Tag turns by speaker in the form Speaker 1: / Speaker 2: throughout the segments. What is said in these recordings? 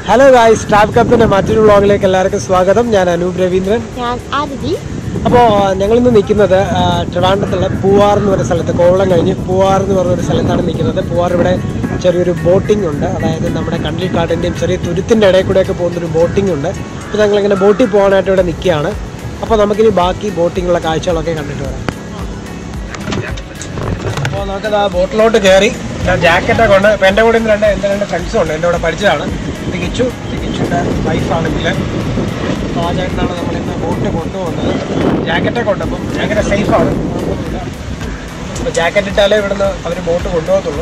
Speaker 1: hello guys staff കപ്പിന്റെ മറ്റൊരു വ്ളോഗിലേക്ക് എല്ലാവർക്കും സ്വാഗതം ഞാൻ അനൂപ് രവീന്ദ്രൻ
Speaker 2: ഞാൻ ആദിതി
Speaker 1: അപ്പോൾ ഞങ്ങളിന്ന് നിൽക്കുന്നത് ആ, ട്രിവാൻഡ്രത്തുള്ള പൂവാർ എന്ന് പറയുന്ന സ്ഥലത്ത് കോവളം കഴിഞ്ഞ് പൂവാർ എന്ന് പറയുന്ന ഒരു സ്ഥലത്താണ് നിൽക്കുന്നത് പൂവാർ ഇവിടെ ചെറിയൊരു ബോട്ടിംഗ് ഉണ്ട് അതായത് നമ്മുടെ കണ്ടൽക്കാടിൻ്റെയും ചെറിയ തുരുത്തിൻ്റെ ഇടയിൽ കൂടെയൊക്കെ പോകുന്നൊരു ബോട്ടിംഗ് ഉണ്ട് അപ്പോൾ ഞങ്ങളിങ്ങനെ ബോട്ടിൽ പോകാനായിട്ട് ഇവിടെ നിൽക്കുകയാണ് അപ്പോൾ നമുക്കിനി ബാക്കി ബോട്ടിങ്ങുള്ള കാഴ്ചകളൊക്കെ കണ്ടിട്ട് വരാം അപ്പോൾ നമുക്കത് ആ ബോട്ടിലോട്ട് കയറി ജാക്കറ്റൊക്കെ ഉണ്ട് അപ്പോൾ എൻ്റെ കൂടെ ഇന്ന് രണ്ട് എൻ്റെ രണ്ട് ഫ്രണ്ട്സും ഉണ്ട് എൻ്റെ കൂടെ പഠിച്ചതാണ് തികിച്ചു തികിച്ചുൻ്റെ വൈഫാണെങ്കിൽ അപ്പോൾ ആ ചേട്ടനാണ് നമ്മളിന്ന് ബോട്ട് കൊണ്ടുപോകുന്നത് ജാക്കറ്റൊക്കെ ഉണ്ട് അപ്പം ഭയങ്കര സേഫാണ് അപ്പോൾ ജാക്കറ്റ് ഇട്ടാലേ ഇവിടുന്ന് അവർ ബോട്ട് കൊണ്ടുപോകത്തുള്ളൂ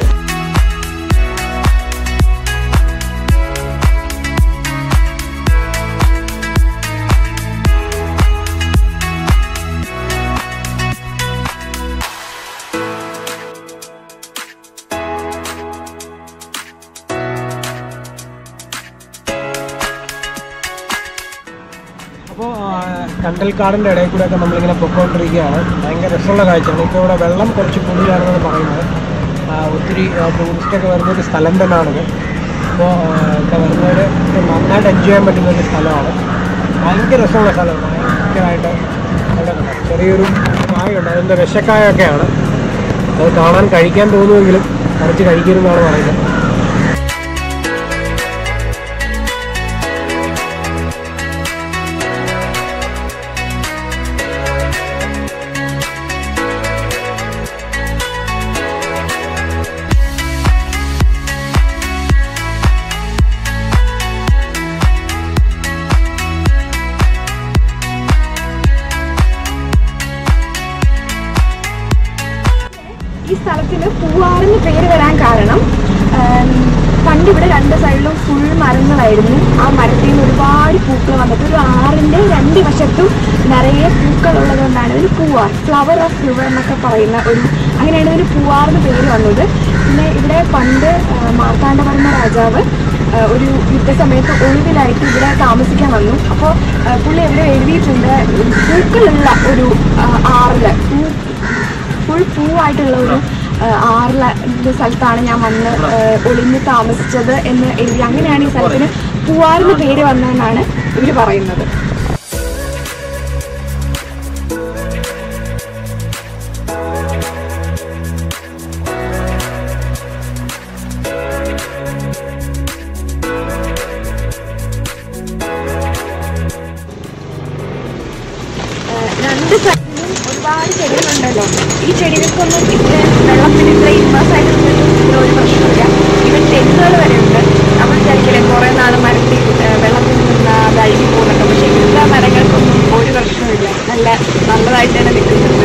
Speaker 1: അപ്പോൾ കണ്ടൽക്കാടിൻ്റെ ഇടയിൽ കൂടെയൊക്കെ നമ്മളിങ്ങനെ പൊക്കോണ്ടിരിക്കുകയാണ് ഭയങ്കര രസമുള്ള കാഴ്ചയാണ് ഇപ്പോൾ ഇവിടെ വെള്ളം കുറച്ച് കൂടുതലാണെന്നാണ് പറയുന്നത് ആ, ഒത്തിരി ടൂറിസ്റ്റൊക്കെ വരുന്ന ഒരു സ്ഥലം തന്നെയാണിത് അപ്പോൾ ഇവിടെ വരുന്നവർ നന്നായിട്ട് എൻജോയ് ചെയ്യാൻ പറ്റുന്ന ഒരു സ്ഥലമാണ് ഭയങ്കര രസമുള്ള സ്ഥലമാണ് ഭയങ്കരമായിട്ട് അവിടെ കണ്ടോ, ചെറിയൊരു കായുണ്ട് അതിൻ്റെ വിഷക്കായൊക്കെയാണ് അത് കാണാൻ കഴിക്കാൻ തോന്നുമെങ്കിലും കുറച്ച് കഴിക്കരുതെന്നാണ് പറയുന്നത്
Speaker 2: ഈ സ്ഥലത്തിന് പൂവാറെന്ന് പേര് വരാൻ കാരണം ആം, പണ്ട് ഇവിടെ രണ്ട് സൈഡിലും ഫുൾ മരങ്ങളായിരുന്നു ആ മരത്തിൽ നിന്ന് ഒരുപാട് പൂക്കൾ വന്നിട്ട് ഒരു ആറിന്റെ രണ്ട് വശത്തും നിറയെ പൂക്കൾ ഉള്ളതുകൊണ്ടാണ് ഇതിന് പൂവാർ ഫ്ലവർ ഓഫ് റിവർ എന്നൊക്കെ പറയുന്ന ഒരു അങ്ങനെയാണ് ഇതിന് പൂവാറെന്ന് പേര് വന്നത് പിന്നെ ഇവിടെ പണ്ട് ആ, മാർത്താണ്ഡവർമ്മ രാജാവ് ആ, ഒരു യുദ്ധസമയത്ത് ഒഴിവിലായിട്ട് ഇവിടെ താമസിക്കാൻ വന്നു അപ്പോൾ പുള്ളി എവിടെ എഴുതിയിട്ടുണ്ട് പൂക്കളുള്ള ഒരു ആ, ആറില് പൂ ഫുൾ പൂവായിട്ടുള്ള ഒരു ആറില സ്ഥലത്താണ് ഞാൻ വന്ന് ആ, ഒളിഞ്ഞ് താമസിച്ചത് എന്ന് എഴുതി അങ്ങനെയാണ് ഈ സ്ഥലത്തിന് പൂവാറിന് പേര് വന്നതെന്നാണ് ഇവർ പറയുന്നത് ആ, രണ്ട് സൈഡിലും ഒരുപാട് ചെടികളുണ്ടല്ലോ ഈ ചെടികൾക്കൊന്നും ഇത്ര വെള്ളത്തിന് ഇത്ര ഇൻവേഴ്സ് ആയിട്ട് നിന്നിട്ടും ഇത്ര ഒരു പ്രശ്നമില്ല ഇവൻ തെങ്ങുകൾ വരെ ഉണ്ട് നമ്മൾ വിചാരിക്കില്ലേ കുറേ നാൾ മരത്തിൽ ആ, വെള്ളത്തിൽ നിന്ന് അത് അഴുകി പോകുന്നുണ്ട് പക്ഷെ ഇവിടുത്തെ മരങ്ങൾക്കൊന്നും ഒരു പ്രശ്നമില്ല നല്ല നല്ലതായിട്ട് തന്നെ നിൽക്കുന്നുണ്ട്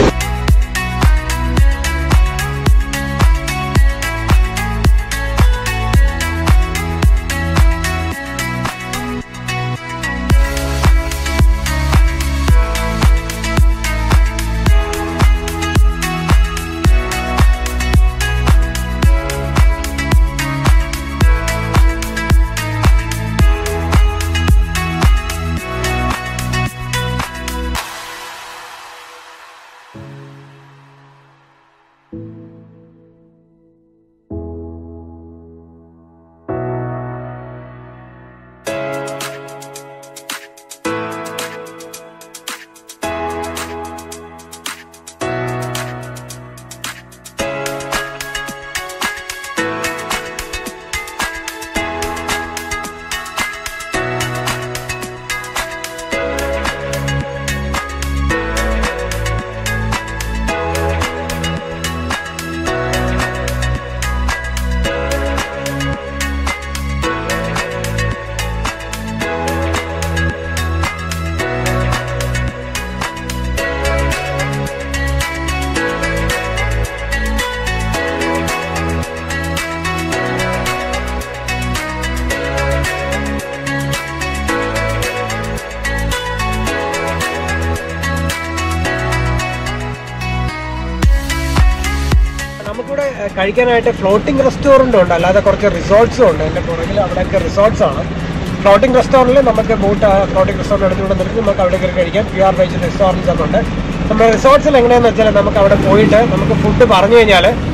Speaker 1: നമുക്കിവിടെ ഏഹ്, കഴിക്കാനായിട്ട് ഫ്ലോട്ടിംഗ് റെസ്റ്റോറൻറ്റും ഉണ്ട് അല്ലാതെ കുറച്ച് റിസോർട്ട്സും ഉണ്ട് എൻ്റെ പുറകിൽ അവിടെയൊക്കെ റിസോർട്ട്സ് ആണ് ഫ്ലോട്ടിംഗ് റെസ്റ്റോറൻറ്റിൽ നമുക്ക് ബോട്ട് ഫ്ലോട്ടിംഗ് റെസ്റ്റോറൻറ്റ് എടുത്തുകൊണ്ട് നിർത്തി നമുക്ക് അവിടെ കയറി കഴിക്കാം പ്യു ആർ വെജ് റെസ്റ്റോറൻറ്റ്സ് ഒക്കെ ഉണ്ട് നമ്മുടെ റിസോർട്ട്സിൽ എങ്ങനെയാണെന്ന് വെച്ചാൽ നമുക്ക് അവിടെ പോയിട്ട് നമുക്ക് ഫുഡ് പറഞ്ഞു കഴിഞ്ഞാൽ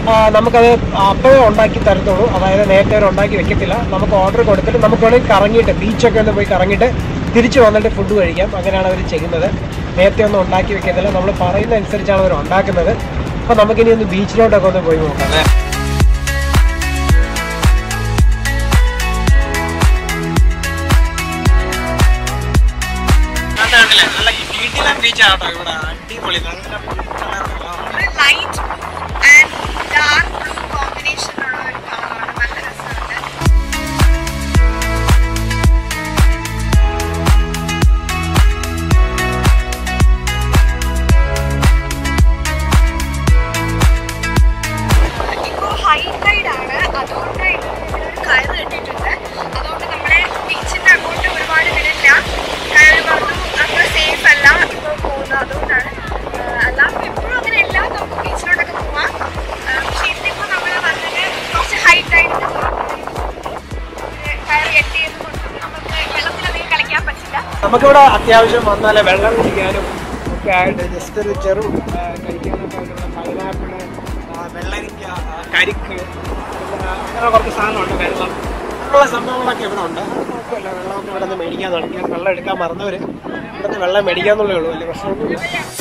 Speaker 1: ആ, നമുക്കത് അപ്പോഴേ ഉണ്ടാക്കി തരത്തുള്ളൂ അതായത് നേരത്തെ അവർ ഉണ്ടാക്കി വെക്കത്തില്ല നമുക്ക് ഓർഡർ കൊടുത്തിട്ട് നമുക്ക് വേണമെങ്കിൽ കറങ്ങിയിട്ട് ബീച്ചൊക്കെ ഒന്ന് പോയി കറങ്ങിയിട്ട് തിരിച്ചു വന്നിട്ട് ഫുഡ് കഴിക്കാം അങ്ങനെയാണ് അവർ ചെയ്യുന്നത് നേരത്തെ ഒന്നും ഉണ്ടാക്കി വെക്കത്തില്ല നമ്മൾ പറയുന്ന അനുസരിച്ചാണ് അവർ ഉണ്ടാക്കുന്നത് അപ്പോൾ നമുക്കിനി ഒന്ന് ബീച്ചിലോട്ടൊക്കെ ഒന്ന് പോയി നോക്കാം അല്ലേ നല്ല കിടിലൻ ബീച്ചാട്ടോ ഇവിടെ അടിപൊളി നല്ല
Speaker 2: ഒരു ലൈറ്റ് ആൻഡ് ഡാർക്ക് ബ്ലൂ കോമ്പിനേഷനുള്ള ഒരു കളറാണ് നല്ല രസമുണ്ട് ഇപ്പോൾ ഹൈ ടൈഡ് ആണ് അതുകൊണ്ട് ഇവിടെ ഒരു കയറ് കെട്ടിയിട്ടുണ്ട് അതുകൊണ്ട് നമ്മളെ ബീച്ചിന്റെ അങ്ങോട്ട് ഒരുപാട് വിടില്ല കയറ് പറഞ്ഞു അത്ര സേഫ് അല്ല ഇപ്പോൾ പോകുന്നത് അതുകൊണ്ടാണ് ആഹ് അല്ലാതെ എപ്പോഴും അങ്ങനെ ഇല്ല നമുക്ക് ബീച്ചിലോട്ടൊക്കെ പോവാം ആഹ് പക്ഷേ ഇന്നിപ്പോൾ നമ്മൾ വന്നത് കുറച്ച് ഹൈ ടൈഡിന്റെ കയറ് കെട്ടിയത് കൊണ്ട് നമുക്ക് വെള്ളത്തിലധികം കളിക്കാൻ പറ്റില്ല
Speaker 1: നമുക്കിവിടെ അത്യാവശ്യം വന്നാലേ വെള്ളം കുടിക്കാനും ഒക്കെ ആയിട്ട് ജസ്റ്റ് ഒരു ചെറു ആ, കഴിക്കാനൊക്കെ ആയിട്ടുള്ള പൈനാപ്പിള് ആ, വെള്ളരിക്ക ആ, കരിക്ക് പിന്നെ അങ്ങനെ കുറച്ച് സാധനമുണ്ട് വെള്ളം അങ്ങനെയുള്ള സംഭവങ്ങളൊക്കെ ഇവിടെ ഉണ്ട് അത് കുഴപ്പമില്ല വെള്ളമൊക്കെ ഇവിടെ നിന്ന് മേടിക്കാൻ തുടങ്ങി ഞാൻ വെള്ളം എടുക്കാൻ മറന്നവർ ഇവിടുന്ന് വെള്ളം മേടിക്കാന്നുള്ളേ ഉള്ളൂ വലിയ പ്രശ്നമൊന്നുമില്ല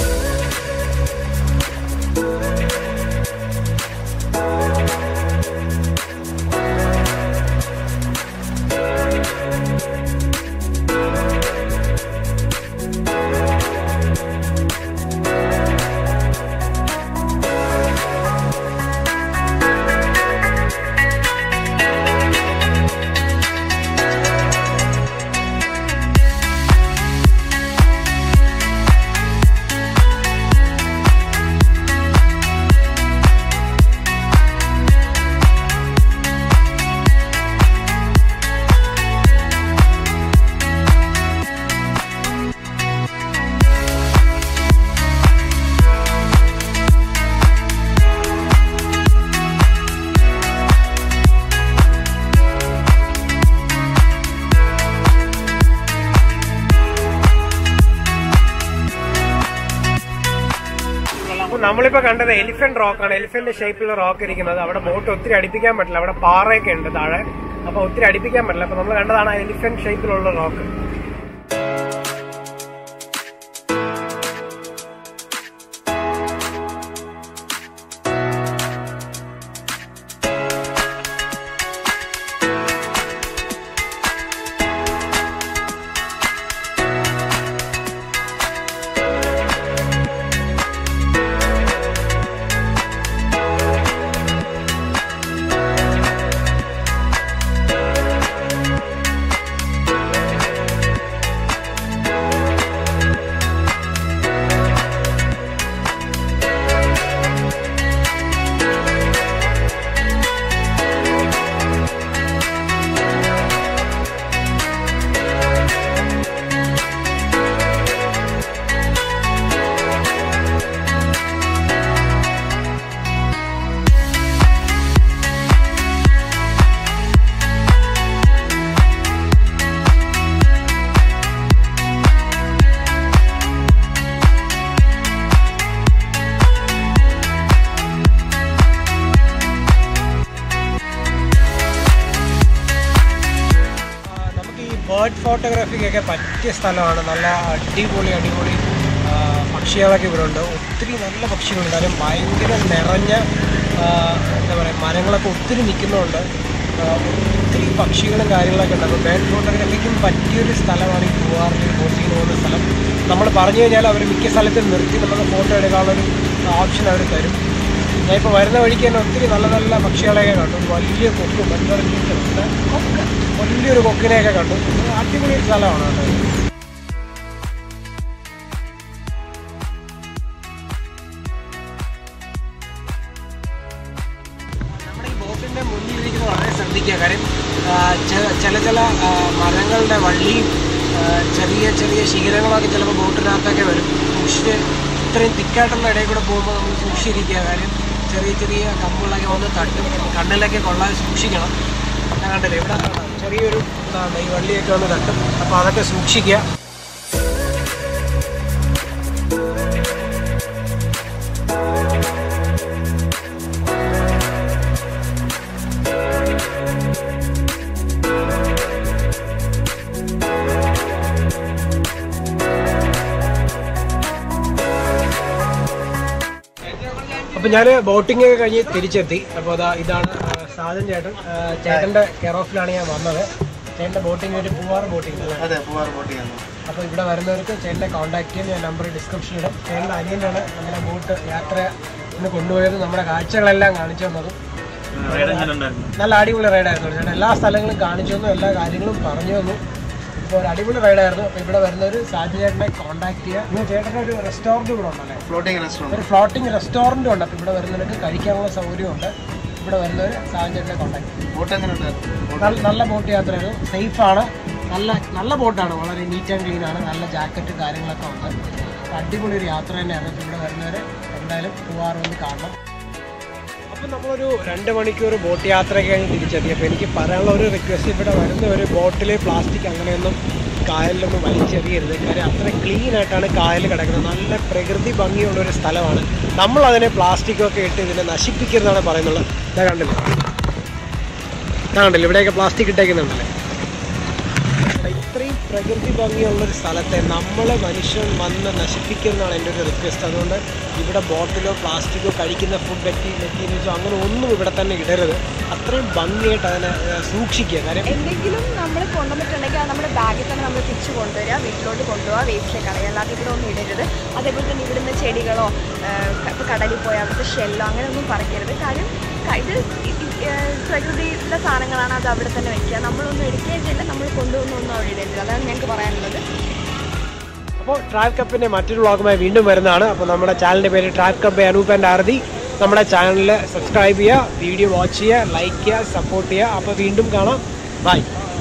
Speaker 1: അപ്പൊ നമ്മളിപ്പോ കണ്ടത് എലിഫന്റ് റോക്കാണ് എലിഫന്റ് ഷേപ്പിലുള്ള റോക്ക് ഇരിക്കുന്നത് അവിടെ ബോട്ട് ഒത്തിരി അടുപ്പിക്കാൻ പറ്റില്ല അവിടെ പാറയൊക്കെ ഉണ്ട് താഴെ അപ്പൊ ഒത്തിരി അടുപ്പിക്കാൻ പറ്റില്ല അപ്പൊ നമ്മൾ കണ്ടതാണ് എലിഫന്റ് ഷേപ്പിലുള്ള റോക്ക് ആ, നമുക്ക് ഈ ബേർഡ് ഫോട്ടോഗ്രാഫിക്കൊക്കെ പറ്റിയ സ്ഥലമാണ് നല്ല അടിപൊളി അടിപൊളി ആ, പക്ഷികളൊക്കെ ഇവിടെ ഉണ്ട് ഒത്തിരി നല്ല പക്ഷികളുണ്ട് കാര്യം ഭയങ്കര നിറഞ്ഞ ആ, എന്താ പറയുക മരങ്ങളൊക്കെ ഒത്തിരി നിൽക്കുന്നുണ്ട് ആ, ഒത്തിരി പക്ഷികളും കാര്യങ്ങളൊക്കെ ഉണ്ട് അപ്പോൾ ബേർഡ് ഫോട്ടോഗ്രാഫിക്കും പറ്റിയൊരു സ്ഥലമാണ് ഈ പൂവാറിൽ ബോട്ടിങ്ങിന് പോകുന്ന സ്ഥലം നമ്മൾ പറഞ്ഞു കഴിഞ്ഞാൽ അവർ മിക്ക സ്ഥലത്തും നിർത്തി നമുക്ക് ഫോട്ടോ എടുക്കാനുള്ളൊരു ഓപ്ഷൻ അവർ തരും ഞാൻ ഇപ്പോൾ വരുന്ന വഴിക്ക് തന്നെ ഒത്തിരി നല്ല നല്ല പക്ഷികളെയൊക്കെ കണ്ടു ഒരു വലിയ കൊക്ക് മഞ്ഞുണ്ട് കൊക്ക് വലിയൊരു കൊക്കിനെയൊക്കെ കണ്ടു ഒരു അടിപൊളി ഒരു സ്ഥലമാണ് അത് നമ്മുടെ ഈ ബോട്ടിൻ്റെ മുന്നിലിരിക്കുന്നത് വളരെ ശ്രദ്ധിക്കുക കാര്യം ആ, ചെ- ചില ചില ആ, മരങ്ങളുടെ വള്ളിയും ആ, ചെറിയ ചെറിയ ശീലങ്ങളൊക്കെ ചിലപ്പോൾ ബോട്ടിനകത്തൊക്കെ വരും സൂക്ഷിച്ച് ഇത്രയും തിക്കായിട്ടുള്ള ഇടയിൽ കൂടെ പോകുമ്പോൾ നമ്മൾ സൂക്ഷിച്ചിരിക്കുക കാര്യം ചെറിയ ചെറിയ കമ്പുകളൊക്കെ വന്ന് തട്ടും കണ്ണിലൊക്കെ കൊള്ളാതെ സൂക്ഷിക്കണം ഞാൻ കണ്ടില്ലേ ഇവിടെ കാണാം ചെറിയൊരു എന്താണ് ഈ വള്ളിയൊക്കെ വന്ന് തട്ടും അപ്പോൾ അതൊക്കെ സൂക്ഷിക്കുക അപ്പൊ ഞാൻ ബോട്ടിംഗ് ഒക്കെ കഴിഞ്ഞ് തിരിച്ചെത്തി അപ്പോൾ അതാ ഇതാണ് ആ, സാജൻ ചേട്ടൻ ആ, ചേട്ടന്റെ കെയർ ഓഫിലാണ് ഞാൻ വന്നത് ചേട്ടന്റെ ബോട്ടിംഗ് ഒരു പൂവാറ് ബോട്ടിംഗ് അല്ലേ
Speaker 3: അതെ പൂവാർ ബോട്ടിംഗ്
Speaker 1: അപ്പോൾ ഇവിടെ വരുന്നവർക്ക് ചേട്ടനെ കോൺടാക്ട് ചെയ്യാൻ ഞാൻ നമ്പർ ഡിസ്ക്രിപ്ഷനിൽ ഇടും ചേട്ടൻ്റെ അനിയനാണ് നമ്മുടെ ബോട്ട് യാത്ര ഇന്ന് കൊണ്ടുപോയത് നമ്മുടെ കാഴ്ചകളെല്ലാം കാണിച്ചു തന്നതും നല്ല അടിപൊളി റൈഡായിരുന്നു ചേട്ടൻ എല്ലാ സ്ഥലങ്ങളും കാണിച്ചു തന്നു എല്ലാ കാര്യങ്ങളും പറഞ്ഞു തന്നു ഇപ്പോൾ ഒരു അടിപൊളി റൈഡായിരുന്നു അപ്പോൾ ഇവിടെ വരുന്നവർ സാജി ചേട്ടനെ കോൺടാക്ട് ചെയ്യുക ഇന്ന് ചേട്ടൻ്റെ ഒരു റെസ്റ്റോറൻറ്റ് ഇവിടെ ഉണ്ടല്ലേ
Speaker 3: ഫ്ലോട്ടിംഗ് റെസ്റ്റോറൻറ്റ്
Speaker 1: ഒരു ഫ്ലോട്ടിംഗ് റെസ്റ്റോറൻറ്റും ഉണ്ട് അപ്പോൾ ഇവിടെ വരുന്നവർക്ക് കഴിക്കാനുള്ള സൗകര്യമുണ്ട് ഇവിടെ വരുന്നവർ സാജി ചേട്ടനെ കോൺടാക്ട് ചെയ്യും
Speaker 3: ബോട്ട് എങ്ങനെ ഉണ്ടായിരുന്നു
Speaker 1: നല്ല നല്ല ബോട്ട് യാത്രയാണ് സേഫാണ് നല്ല നല്ല ബോട്ടാണ് വളരെ നീറ്റ് ആൻഡ് ക്ലീൻ ആണ് നല്ല ജാക്കറ്റ് കാര്യങ്ങളൊക്കെ ഉണ്ട് അപ്പോൾ അടിപൊളി ഒരു യാത്ര തന്നെയാണ് അപ്പോൾ ഇവിടെ വരുന്നവർ എന്തായാലും പൂവാറ് വന്ന് കാണണം അപ്പം നമ്മളൊരു രണ്ട് മണിക്കൂർ ബോട്ട് യാത്ര കഴിഞ്ഞ് തിരിച്ചെത്തി അപ്പോൾ എനിക്ക് പറയാനുള്ള ഒരു റിക്വസ്റ്റ് ഇവിടെ വരുന്ന ഒരു ബോട്ടിൽ പ്ലാസ്റ്റിക് അങ്ങനെയൊന്നും കായലിലൊന്നും വലിച്ചെറിയരുത് കാര്യം അത്ര ക്ലീൻ ആയിട്ടാണ് കായൽ കിടക്കുന്നത് നല്ല പ്രകൃതി ഭംഗിയുള്ള ഒരു സ്ഥലമാണ് നമ്മൾ അതിനെ പ്ലാസ്റ്റിക്കൊക്കെ ഇട്ട് ഇതിനെ നശിപ്പിക്കരുതെന്നാണ് പറയുന്നുള്ളത് ഇതാ കണ്ടില്ല ഇതാ കണ്ടില്ല ഇവിടെയൊക്കെ പ്ലാസ്റ്റിക് ഇട്ടേക്കുന്നുണ്ടല്ലേ ഇത്രയും പ്രകൃതി ഭംഗിയുള്ള ഒരു സ്ഥലത്തെ നമ്മൾ മനുഷ്യൻ വന്ന് നശിപ്പിക്കുന്നതാണ് എൻ്റെ ഒരു റിക്വസ്റ്റ് അതുകൊണ്ട് ഇവിടെ ബോട്ടിലോ പ്ലാസ്റ്റിക്കോ കഴിക്കുന്ന ഫുഡ് മെറ്റി മെറ്റീരിയൽസോ അങ്ങനെ ഒന്നും ഇവിടെ തന്നെ ഇടരുത് അത്രയും ഭംഗിയായിട്ട് അതിനെ ഏഹ്, സൂക്ഷിക്കുക കാര്യം
Speaker 2: എന്തെങ്കിലും നമ്മൾ കൊണ്ടുവന്നിട്ടുണ്ടെങ്കിൽ അത് നമ്മുടെ ബാഗിൽ തന്നെ നമ്മൾ തിരിച്ചു കൊണ്ടുവരിക വീട്ടിലോട്ട് കൊണ്ടുപോകുക വേസ്റ്റിൽ കളയുക അല്ലാതെ ഇവിടെ ഒന്നും ഇടരുത് അതേപോലെ തന്നെ ഇവിടുന്ന് ചെടികളോ ഇപ്പോൾ കടലിൽ പോയ അവിടുത്തെ ഷെല്ലോ അങ്ങനെ ഒന്നും പറിക്കരുത് കാര്യം ക- ഇത് ഇ- ഇ- ഏഹ് പ്രകൃതിയിലെ സാധനങ്ങളാണ് അത് അവിടെ തന്നെ വെക്കുക നമ്മളൊന്നും എടുക്കുകയും ചെയ്യില്ല നമ്മൾ കൊണ്ടുവന്നൊന്നും അവിടെ ഇടരുത് അതാണ് ഞങ്ങൾക്ക് പറയാനുള്ളത്
Speaker 1: അപ്പോൾ ട്രാവൽ കപ്പിൻ്റെ മറ്റൊരു വ്ളോഗുമായി വീണ്ടും വരുന്നതാണ് അപ്പോൾ നമ്മുടെ ചാനലിൻ്റെ പേര് travel cup Anoop and Ardhi നമ്മുടെ ചാനലിൽ സബ്സ്ക്രൈബ് ചെയ്യുക വീഡിയോ വാച്ച് ചെയ്യുക ലൈക്ക് ചെയ്യുക സപ്പോർട്ട് ചെയ്യുക അപ്പോൾ വീണ്ടും കാണാം ബൈ